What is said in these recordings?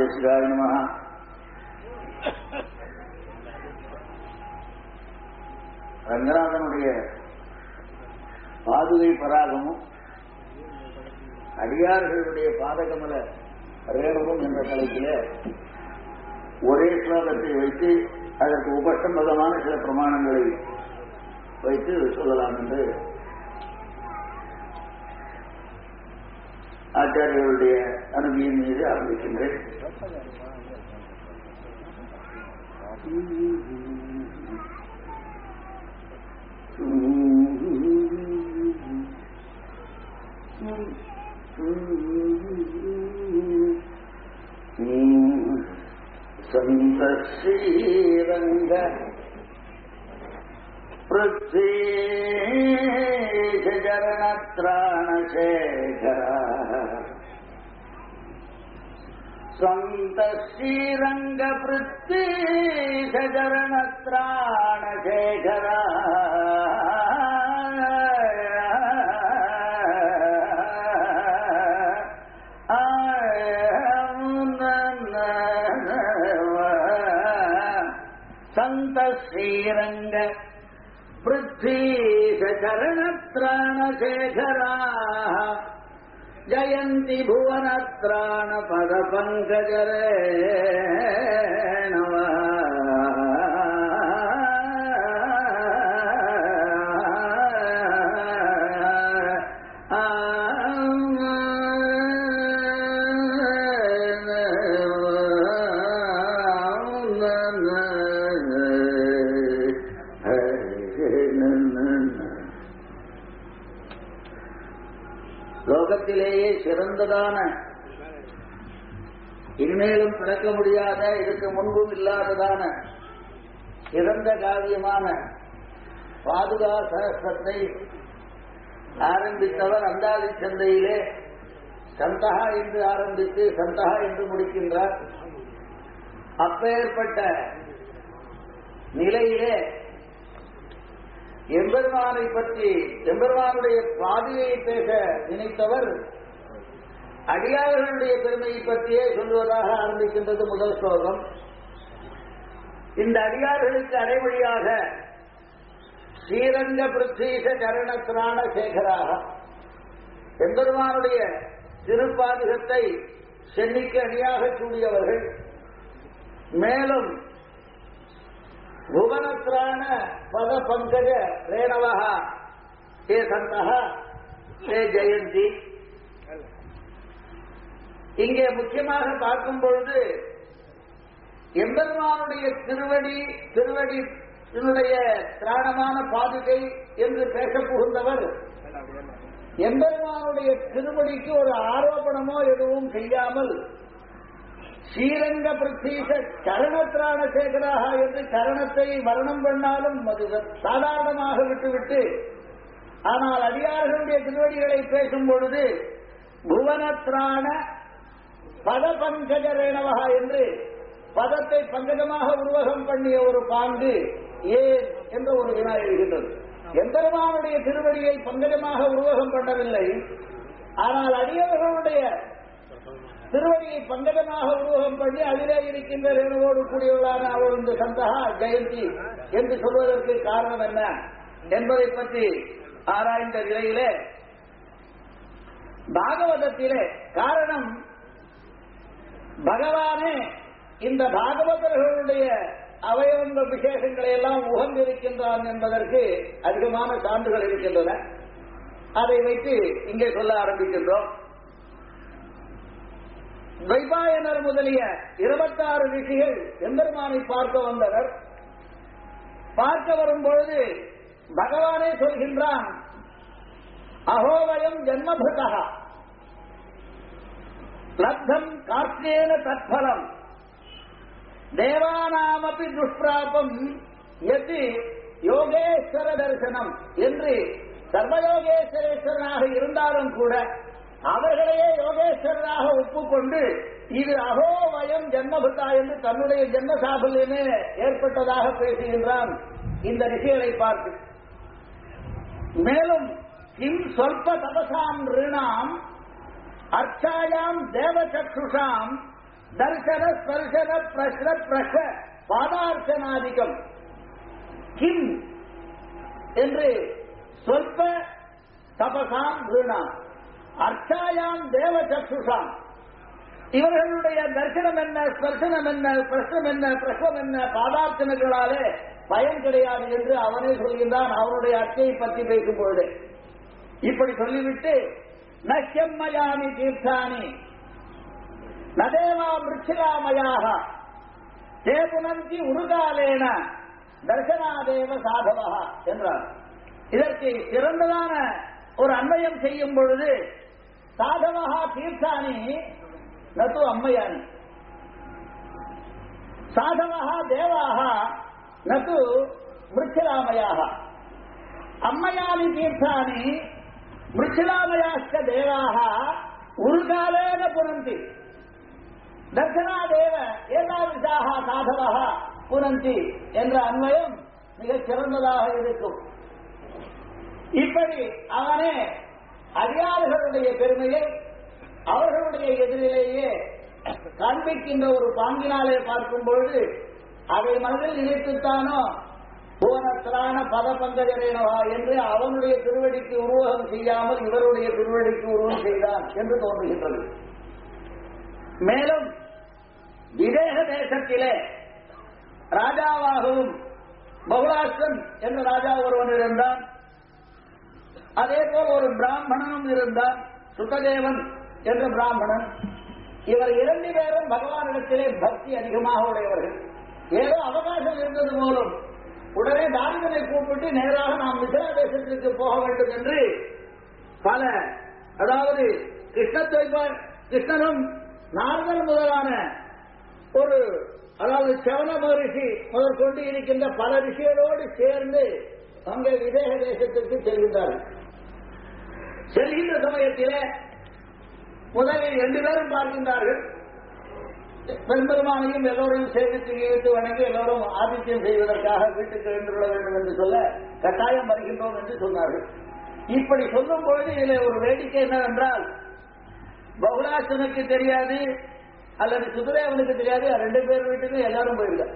மகாதேசிகாய நம ரங்கநாதனுடைய பாதுகை பராகமும் அடியார்களுடைய பாதகமல ரேணுவும் என்ற தலைப்பிலே ஒரே ஸ்லோகத்தை வைத்து அதற்கு உபசம்பதமான சில பிரமாணங்களை வைத்து சொல்லலாம் என்று ஆச்சாரியர்களுடைய அனுமதியின் மீது ஆரம்பிக்கின்றேன் சந்த ஸ்ரீரங்க पृथ्वीशरणत्राणशेखरा सन्त श्रीरङ्गपृथ्वीशरणत्राणशेखरा सन्त श्रीरङ्ग पृथ्वीशरणत्राणशेखराः जयन्ति भुवनत्राणपदपङ्कजरे லோகத்திலேயே சிறந்ததான இனிமேலும் பிறக்க முடியாத இதுக்கு முன்பும் இல்லாததான சிறந்த காவியமான பாதுகா சகஸ்ரத்தை ஆரம்பித்தவர் அந்தாதி சந்தையிலே சந்தகா என்று ஆரம்பித்து சந்தகா என்று முடிக்கின்றார் அப்பேற்பட்ட நிலையிலே எம்பெருமானை பற்றி எம்பெருமானுடைய பாதையை பேச நினைத்தவர் அடியார்களுடைய பெருமையை பற்றியே சொல்வதாக ஆரம்பிக்கின்றது முதல் ஸ்லோகம் இந்த அடியார்களுக்கு அடைமொழியாக ஸ்ரீரங்க பிருத்தீச கரணத்ராண சேகராக எம்பெருமானுடைய திருப்பாதுகத்தை சென்னிக்கு அணியாக கூடியவர்கள் மேலும் புவனத்ராண பத பங்கஜ ரேணவா ஹே சந்தா ஹே ஜெயந்தி இங்கே முக்கியமாக பார்க்கும் பொழுது எம்பெருமானுடைய திருவடி திருவடி இதனுடைய திராணமான பாதுகை என்று பேச புகுந்தவர் எம்பெருமானுடைய திருவடிக்கு ஒரு ஆரோபணமோ எதுவும் செய்யாமல் ஸ்ரீரங்க பிரதீச கரணத்திரான சேகராக என்று கரணத்தை வர்ணம் பண்ணாலும் அது சாதாரணமாக விட்டுவிட்டு ஆனால் அடியார்களுடைய திருவடிகளை பேசும் பொழுது புவனத்ராண பத பங்கஜ ரேணவா என்று பதத்தை பங்கஜமாக உருவகம் பண்ணிய ஒரு பாங்கு ஏன் என்ற ஒரு வினா எழுகின்றது எம்பெருமானுடைய திருவடியை பங்கஜமாக உருவகம் பண்ணவில்லை ஆனால் அடியவர்களுடைய திருவடியை பங்கஜமாக உருவகம் பண்ணி அதிலே இருக்கின்ற ரேணுவோடு கூடியவளான அவள் இந்த சந்தகா ஜெயந்தி என்று சொல்வதற்கு காரணம் என்ன என்பதை பற்றி ஆராய்ந்த நிலையிலே பாகவதத்திலே காரணம் பகவானே இந்த பாகவதர்களுடைய அவயவங்கள் விசேஷங்களை எல்லாம் உகந்திருக்கின்றான் என்பதற்கு அதிகமான சான்றுகள் இருக்கின்றன அதை வைத்து இங்கே சொல்ல ஆரம்பிக்கின்றோம் வைபாயனர் முதலிய இருபத்தாறு ரிஷிகள் எம்பெருமானை பார்க்க வந்தனர் பார்க்க வரும் பொழுது பகவானே சொல்கின்றான் அகோவயம் ஜன்மபுதா லப்தம் கார்த்தேன தத்பலம் தேவானாமப்பி துஷ்பிராபம் எது யோகேஸ்வர தரிசனம் என்று சர்வயோகேஸ்வரேஸ்வரனாக இருந்தாலும் கூட அவர்களையே யோகேஸ்வரராக ஒப்புக்கொண்டு இது அகோவயம் ஜன்மபுத்தா என்று தன்னுடைய ஜென்ம சாபல்யமே ஏற்பட்டதாக பேசுகின்றான் இந்த ரிஷிகளை பார்த்து மேலும் கிம் சொல்ப தபசாம் ரிணாம் அர்ச்சாயாம் தேவசக்ஷுஷாம் தர்சன ஸ்பர்சன பிரஷ்ன பிரஷ பாதார்ச்சனாதிகம் கிம் என்று சொல்ப தபசாம் வீணாம் அர்ச்சாயாம் தேவ சக்ஷுஷாம் இவர்களுடைய தரிசனம் என்ன ஸ்பர்சனம் என்ன பிரஷ்னம் என்ன பிரஷ்னம் என்ன பாதார்ச்சனைகளாலே பயன் கிடையாது என்று அவனே சொல்கின்றான் அவனுடைய அர்ச்சையை பற்றி பேசும் பொழுது இப்படி சொல்லிவிட்டு நஷ்யம்மயாமி தீர்த்தானி நதேவா மிருச்சிலாமயாக தே புனந்தி உருகாலேன தர்சனாதேவ சாதவா என்றார் இதற்கு சிறந்ததான ஒரு அன்வயம் செய்யும் பொழுது சாதவா தீர்த்தானி நது அம்மையானி சாதவா தேவாக நது மிருச்சிலாமயாக அம்மையானி தீர்த்தானி மிருச்சிலாமயாச்ச தேவாக உருகாலேன புனந்தி தர்சனாதேவ ஏதாவிசாக சாதவா புனந்தி என்ற அன்வயம் மிகச் சிறந்ததாக இருக்கும் இப்படி அவனே அடியாறுகளுடைய பெருமையை அவர்களுடைய எதிரிலேயே காண்பிக்கின்ற ஒரு பாங்கினாலே பார்க்கும் பொழுது அதை மனதில் நினைத்துத்தானோ புவனத்திரான பத பங்கஜரேனவா என்று அவனுடைய திருவடிக்கு உருவகம் செய்யாமல் இவருடைய திருவடிக்கு உருவம் செய்தான் என்று தோன்றுகின்றது மேலும் விதேக தேசத்திலே ராஜாவாகவும் பகுலாஸ்வன் என்ற ராஜா ஒருவன் இருந்தான் அதே போல் ஒரு பிராமணனும் இருந்தான் சுகதேவன் என்ற பிராமணன் இவர் இரண்டு பேரும் பகவானிடத்திலே பக்தி அதிகமாக உடையவர்கள் ஏதோ அவகாசம் இருந்தது மூலம் உடனே தாரிதனை கூப்பிட்டு நேராக நாம் மிசிரா தேசத்திற்கு போக வேண்டும் என்று பல அதாவது கிருஷ்ண தொய்பார் கிருஷ்ணனும் நாரதன் முதலான ஒரு அதாவது செவன மகரிஷி முதற்கொண்டு இருக்கின்ற பல ரிஷிகளோடு சேர்ந்து அங்கே விதேக தேசத்திற்கு செல்கின்றார்கள் செல்கின்ற சமயத்திலே முதலில் ரெண்டு பேரும் பார்க்கின்றார்கள் பெரும்பெருமானையும் எல்லோரையும் சேவித்து ஈவித்து வணங்கி எல்லோரும் ஆதித்யம் செய்வதற்காக வீட்டுக்கு எழுந்துள்ள வேண்டும் என்று சொல்ல கட்டாயம் வருகின்றோம் என்று சொன்னார்கள் இப்படி சொல்லும் பொழுது இதில் ஒரு வேடிக்கை என்னவென்றால் பகுலாசனுக்கு தெரியாது அல்லது சுதரேவனுக்கு தெரியாது ரெண்டு பேர் வீட்டுக்கும் எல்லாரும் போயிருக்க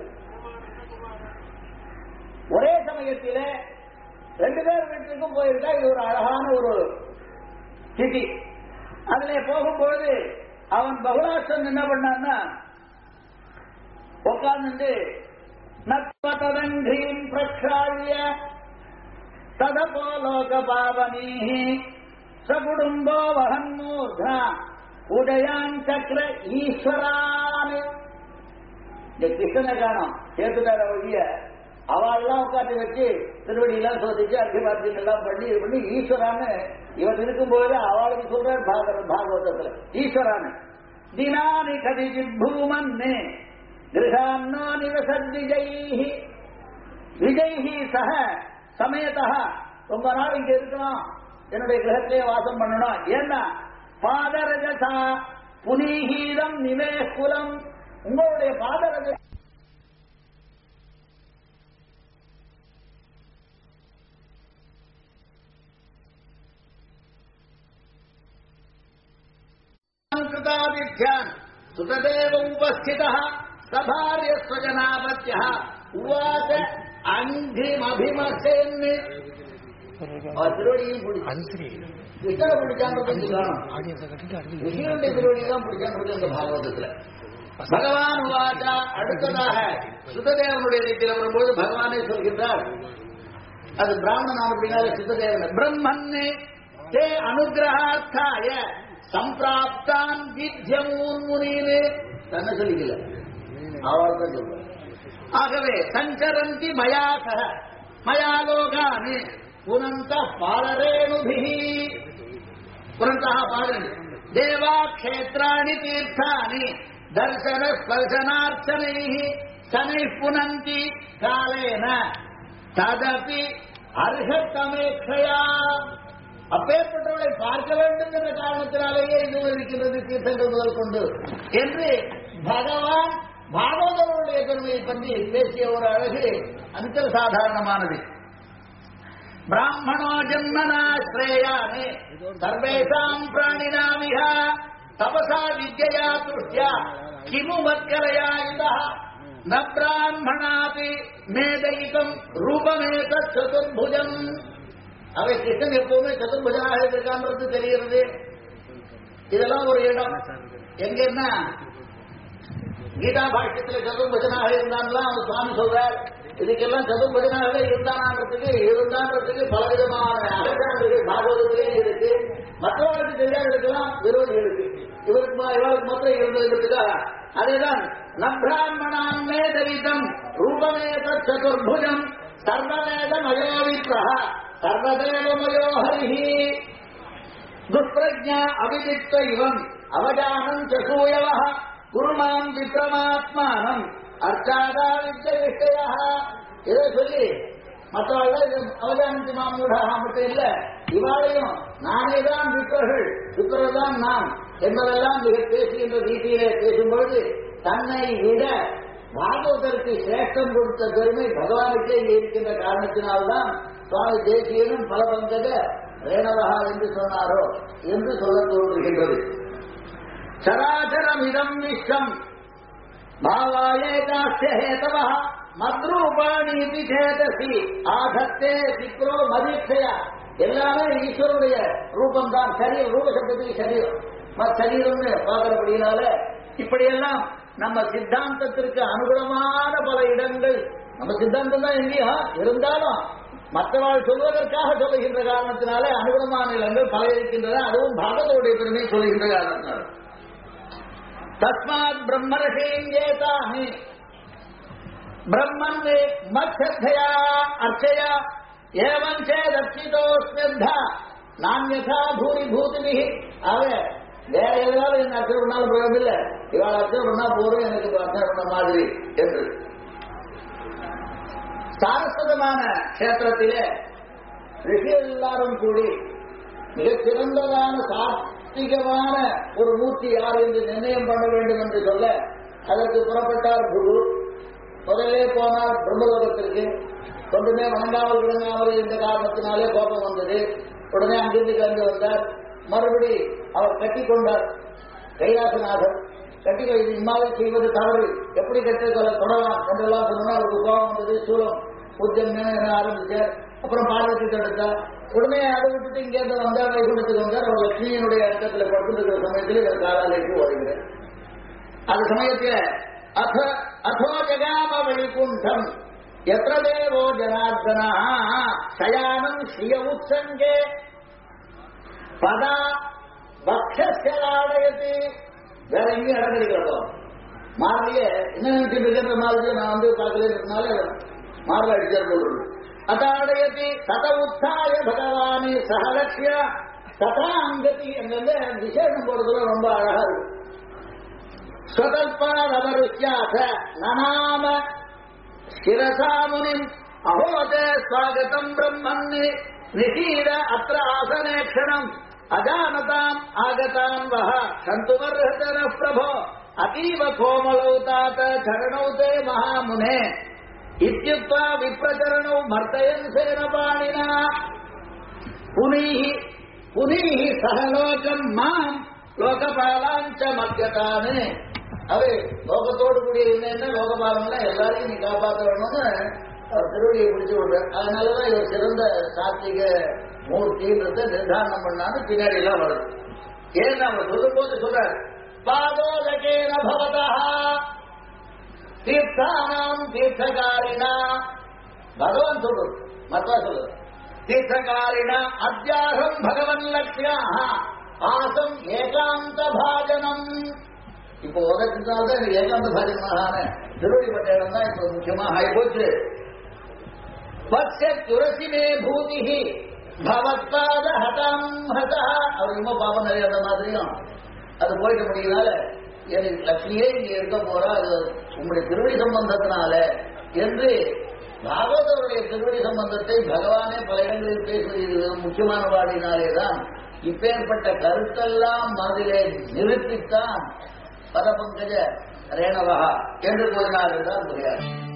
ஒரே சமயத்திலே ரெண்டு பேர் வீட்டுக்கும் போயிருக்கா இது ஒரு அழகான ஒரு சிட்டி அதிலே போகும்பொழுது அவன் பகுலாசன் என்ன பண்ணான்னா உட்கார்ந்து நத்வதரங்கீம் பிரக்ஷாழிய ததபோ லோக பாவனீ சகுடும்போ வகன்மூர்தா உதயான் சக்கர ஈஸ்வரான் இந்த கிருஷ்ணனை காணும் சேர்த்துட்டார வழிய அவெல்லாம் உட்காந்து வச்சு திருவடியெல்லாம் சோதிச்சு அத்தியபாத்தியம் எல்லாம் பண்ணி இது பண்ணி ஈஸ்வரான்னு இவன் இருக்கும்போது அவளுக்கு சொல்றார் பாகவத பாகவதத்துல ஈஸ்வரான்னு தினானி கதிஜி பூமன்னே கிரகான்னோ நிவசத் விஜயி விஜயி சக சமயத்தா ரொம்ப நாள் இங்க இருக்கணும் என்னுடைய கிரகத்திலே வாசம் பண்ணணும் ஏன்னா பாதரஜசா புனீகீதம் நிவே குலம் உங்களுடைய பாதரஜ कृतादिभ्यान् सुतदेव उपस्थितः सभार्य स्वजनापत्यः उवाच அங்கிமபிமசேன் திருவடியும் பிடிச்சு அது சரி கிருஷ்ணனை பிடிச்சான்றது சொல்லணும் ஆடியன்ஸை கட்டிட்டு அடுத்து ரிஷிகளுடைய திருவடி தான் பிடிச்சான்றது இந்த பாகவதத்துல பகவான் வாச்சா அடுத்ததாக சுததேவனுடைய ரீதியில் வரும்போது பகவானே சொல்கின்றார் அது பிராமணன் அப்படின்னால சுத்ததேவன் பிரம்மன்னு தே அனுகிரகார்த்தாய சம்பிராப்தான் வித்யமூன் முனீனு தன்னை சொல்லிக்கல அவள் தான் சொல்றார் ஆகவே சஞ்சரந்தி மயாசக மயா லோகானு புனந்த பாலரேணுபிஹி புனந்தः பாலரேணு தேவா க்ஷேத்ராணி தீர்த்தானி தர்சன ஸ்பர்சனார்ச்சனைः சனைः புனந்தி காலேன ததபி அர்ஹத்தமேக்ஷயா அப்பேற்பட்டவளை பார்க்க வேண்டும் என்ற காரணத்தினாலேயே இதுவும் இருக்கின்றது தீர்த்தங்கள் முதல் கொண்டு என்று பகவான் பாகவதனுடைய பெருமையை பற்றி பேசிய ஒரு அழகு அந்த சாதாரணமானது பிராமணோ ஜன்மனா ஸ்ரேயானே சர்வேஷாம் பிராணினாமிக தபசா வித்யா துஷ்யா கிமு மத்கலயாயுதா ந பிராமணாதி மேதயிகம் ரூபமேத சதுர்புஜம் அவை கிருஷ்ணன் எப்பவுமே சதுர்புஜனாக இருக்கான்றது தெரிகிறது இதெல்லாம் ஒரு இடம் எங்கன்னா கீதா பாஷ்யத்துல சதுர்புஜனாக இருந்தான்லாம் அவர் சுவாமி சொல்றார் இதுக்கெல்லாம் சதுர்புஜனாகவே இருந்தான்றதுக்கு இருந்தான்றதுக்கு பலவிதமான அகசான்கள் பாகவதத்திலே இருக்கு மற்றவர்களுக்கு தெரியாத இருக்கலாம் விரோதிகளுக்கு இவருக்கு மா- இவருக்கு மாத்திரம் இருந்ததுக்காக அதேதான் நப்ராமணான் மேதவிதம் ரூபமேத சதுர்புஜம் சர்வவேத மயோவித்ரா சர்வதேவ மயோ ஹரிஹி துஷ்பிரஜா அவிதித்த இவம் அவஜானம் சசூயவ குருமாம் விக்ரமாத்மானம் அர்ச்சாதா வித்யா இதை சொல்லி மற்றவர்கள் அவஜானந்தி மாமூடாக மட்டும் இல்ல இவாளையும் நானே தான் விக்ரர்கள் விக்ரர் தான் நான் என்பதெல்லாம் மிக பேசுகின்ற ரீதியிலே பேசும்பொழுது தன்னை விட பாகவதற்கு சிரேஷ்டம் கொடுத்த பெருமை பகவானுக்கே இருக்கின்ற காரணத்தினால்தான் சுவாமி தேசியனும் பல பங்கஜ ரேணவகா என்று சொன்னாரோ என்று சொல்ல தோன்றுகின்றது சராசரமிதம் விஸ்வம் பாவாயேகாஸ்ய ஹேதவ மத்ரூபாணி சேதசி ஆதத்தே சிக்ரோ மதிஷயா எல்லாமே ஈஸ்வருடைய ரூபம் தான் சரீரம் ரூப சப்தத்துக்கு சரீரம் மத் சரீரம்னு பார்க்கிறபடினால இப்படியெல்லாம் நம்ம சித்தாந்தத்திற்கு அனுகுணமான பல இடங்கள் நம்ம சித்தாந்தம் தான் எங்கேயா இருந்தாலும் மற்றவர்கள் சொல்வதற்காக சொல்லுகின்ற காரணத்தினாலே அனுகுணமான இடங்கள் பல இருக்கின்றன அதுவும் பாகவதோடைய பெருமை சொல்லுகின்ற காரணத்தினால தஸ்மாத் பிரம்மரசேங்கேதாமி பிரம்மன் மத்யா அர்ச்சயா ஏவம் சேதர்ச்சிதோஸ்மிருத்தா நான்யதா பூரி பூதிமி அவ வேற எதாவது என்ன அர்ச்சனை பண்ணாலும் பிரயோகம் இல்லை இவாள் அர்ச்சனை பண்ணா போறோம் எனக்கு அர்ச்சனை பண்ண மாதிரி என்று சாரஸ்வதமான கஷேத்திரத்திலே ரிஷி எல்லாரும் கூடி மிகச் சிறந்ததான சாத்விகமான ஒரு மூர்த்தி யார் என்று நிர்ணயம் பண்ண வேண்டும் என்று சொல்ல அதற்கு புறப்பட்டார் குரு முதலே போனார் பிரம்மலோகத்திற்கு கொண்டுமே வணங்காமல் விளங்காமல் இந்த காரணத்தினாலே கோபம் வந்தது உடனே அங்கிருந்து கிளம்பி வந்தார் மறுபடி அவர் கட்டி கொண்டார் கைலாசநாதர் கட்டி இது இம்மாவை செய்வது தவறு எப்படி கட்டி தொடரலாம் என்றெல்லாம் சொன்னா அவருக்கு கோபம் வந்தது சூலம் பூஜ்யம் என ஆரம்பிச்சார் அப்புறம் பார்வதி தடுத்தார் உடனே அதை விட்டுட்டு இங்கேருந்து வந்தார் வைகுண்டத்துக்கு வந்தார் அவர் லட்சுமியினுடைய இடத்துல படுத்திருக்கிற சமயத்தில் இவர் காலாலைக்கு ஓடுகிறார் அது சமயத்தில் அத அதோ ஜகாம வழிகுண்டம் எத்திர தேவோ ஜனார்தனா சயானம் ஸ்ரீய உத்சங்கே பதா பக்ஷலாடயத்து வேற எங்கேயும் இடம் கிடைக்கிறப்போ மாறலையே என்ன நினைச்சிட்டு இருக்கிற மாதிரி நான் வந்து பார்க்கலன்றதுனால மாறல அடிச்சார் போல் இருக்கு. அதாடயத்தி தத உத்தாய பகவானே சகலட்சிய ததா அங்கதி என்ற விசேஷம் போடுறதுல ரொம்ப அழகா இருக்கு स्वतल्पादमरुष्याथ ननाम शिरसा मुनिम् अहोते स्वागतम् ब्रह्मन् निशीर अत्र आसने क्षणम् अजानताम् आगतान् वः क्षन्तुमर्हत नः प्रभो अतीव कोमलौ तात चरणौ ते महामुने इत्युक्त्वा विप्रचरणौ मर्दयन् सेनपाणिना पुनीः पुनीः सह लोकम् माम् லோகபாலாஞ்ச மத்தியதானு அது லோகத்தோடு கூடிய என்ன லோகபாலம்னா எல்லாரையும் நீ காப்பாற்ற வேணும்னு அவர் திருவடியை பிடிச்சு விடுறார் அதனாலதான் இவர் சிறந்த சாத்திக மூர்த்தின்றத நிர்தாரணம் பண்ணான்னு பின்னாடி எல்லாம் வருது ஏன் அவர் சொல்லும் போது சொல்றார் பாதோதகேன பவதா தீர்த்தானாம் தீர்த்தகாரினா பகவான் சொல்றது மத்தா சொல்றது தீர்த்தகாரிண அத்தியாகம் பகவன் லட்சியா ஆசம் ஏகாந்த பாஜனம் இப்போ உலகத்தினால தான் எனக்கு ஏகாந்த பாஜனமான திருவடிப்பட்ட இடம் தான் இப்போ முக்கியமாக ஆயிப்போச்சு பட்ச துரசிமே பூமிஹி பவத்பாத ஹதம் ஹதா அவர் ரொம்ப பாவம் நிறைய அந்த மாதிரியும் அது போயிட முடியனால எனக்கு லட்சுமியே இங்க இருக்க போறா அது உங்களுடைய திருவடி சம்பந்தத்தினால என்று பாகவதருடைய திருவடி சம்பந்தத்தை பகவானே பல இடங்களில் பேசுவது முக்கியமான பாடினாலே தான் இப்பேற்பட்ட கருத்தெல்லாம் மனதிலே நிறுத்தித்தான் பதபங்கஜ ரேணவகா என்று கூறினார்கள் தான் முடியாது